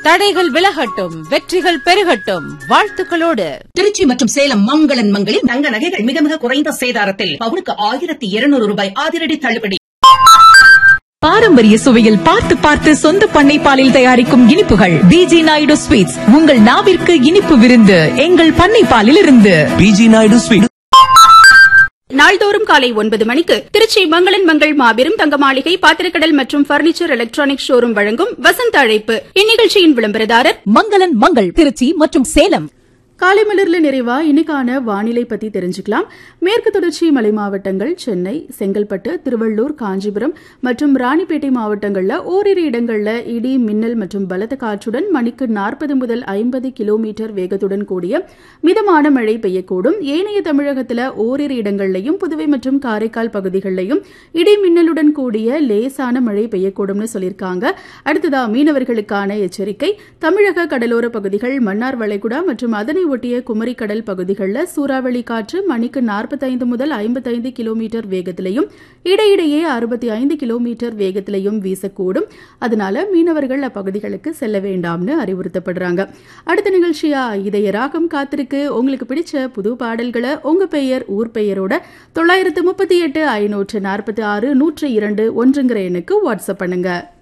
தடைகள் விலகட்டும் வெற்றிகள் பெருகட்டும் வாழ்த்துக்களோடு திருச்சி மற்றும் சேலம் மங்களன் மங்களில் தங்க நகைகள் மிக மிக குறைந்த சேதாரத்தில் பவுனுக்கு ஆயிரத்தி இருநூறு ரூபாய் அதிரடி தள்ளுபடி பாரம்பரிய சுவையில் பார்த்து பார்த்து சொந்த பண்ணை பாலில் தயாரிக்கும் இனிப்புகள் பிஜி நாயுடு ஸ்வீட்ஸ் உங்கள் நாவிற்கு இனிப்பு விருந்து எங்கள் பண்ணை பாலில் இருந்து பிஜி நாயுடு ஸ்வீட் நாள்தோறும் காலை ஒன்பது மணிக்கு திருச்சி மங்களன் மங்கள் மாபெரும் தங்க மாளிகை பாத்திரக்கடல் மற்றும் பர்னிச்சர் எலக்ட்ரானிக் ஷோரூம் வழங்கும் வசந்த அழைப்பு இந்நிகழ்ச்சியின் விளம்பரதாரர் மங்களன் மங்கள் திருச்சி மற்றும் சேலம் காலை மலர்ல நிறைவா இன்னைக்கான வானிலை பத்தி தெரிஞ்சுக்கலாம் மேற்கு தொடர்ச்சி மலை மாவட்டங்கள் சென்னை செங்கல்பட்டு திருவள்ளூர் காஞ்சிபுரம் மற்றும் ராணிப்பேட்டை மாவட்டங்கள்ல ஓரிரு இடங்கள்ல இடி மின்னல் மற்றும் பலத்த காற்றுடன் மணிக்கு நாற்பது முதல் ஐம்பது கிலோமீட்டர் வேகத்துடன் கூடிய மிதமான மழை பெய்யக்கூடும் ஏனைய தமிழகத்துல ஓரிரு இடங்கள்லையும் புதுவை மற்றும் காரைக்கால் பகுதிகளிலையும் இடி மின்னலுடன் கூடிய லேசான மழை பெய்யக்கூடும்னு சொல்லியிருக்காங்க அடுத்ததா மீனவர்களுக்கான எச்சரிக்கை தமிழக கடலோர பகுதிகள் மன்னார் வளைகுடா மற்றும் அதனை ஒட்டிய குமரி கடல் பகுதிகளில் சூறாவளி காற்று மணிக்கு நாற்பத்தைந்து முதல் ஐம்பத்தைந்து கிலோமீட்டர் வேகத்திலையும் இடையிடையே அறுபத்தி ஐந்து கிலோமீட்டர் வேகத்திலையும் வீசக்கூடும் அதனால மீனவர்கள் அப்பகுதிகளுக்கு செல்ல வேண்டாம்னு அறிவுறுத்தப்படுறாங்க அடுத்த நிகழ்ச்சியா இதய ராகம் காத்திருக்கு உங்களுக்கு பிடிச்ச புது பாடல்களை உங்க பெயர் ஊர் பெயரோட தொள்ளாயிரத்து முப்பத்தி எட்டு ஐநூற்று நாற்பத்தி ஆறு நூற்று இரண்டு ஒன்றுங்கிற எண்ணுக்கு வாட்ஸ்அப் பண்ணுங்க